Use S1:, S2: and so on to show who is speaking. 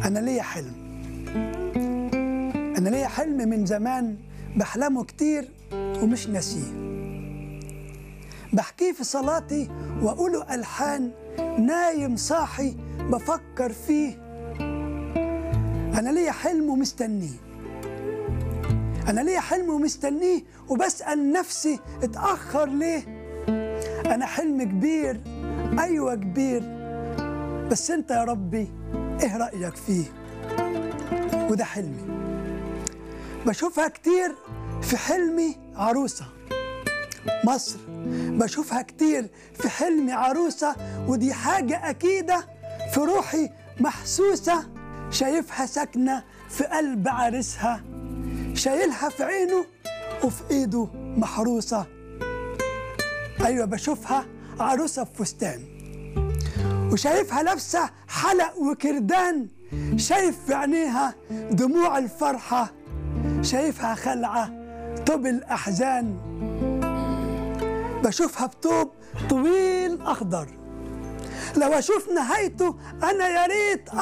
S1: أنا ليا حلم أنا ليا حلم من زمان بحلمه كتير ومش ناسيه بحكيه في صلاتي وأقوله ألحان نايم صاحي بفكر فيه أنا ليا حلم ومستنيه أنا ليا حلم ومستنيه وبسأل نفسي اتأخر ليه أنا حلم كبير أيوة كبير بس أنت يا ربي إيه رأيك فيه وده حلمي بشوفها كتير في حلمي عروسة مصر بشوفها كتير في حلمي عروسة ودي حاجة أكيدة في روحي محسوسة شايفها ساكنة في قلب عريسها شايلها في عينه وفي ايده محروسة أيوة بشوفها عروسة في فستان وشايفها لابسة حلق وكردان شايف في عينيها دموع الفرحة شايفها خلعة طب الأحزان بشوفها بطوب طويل أخضر لو أشوف نهايته أنا يا ريت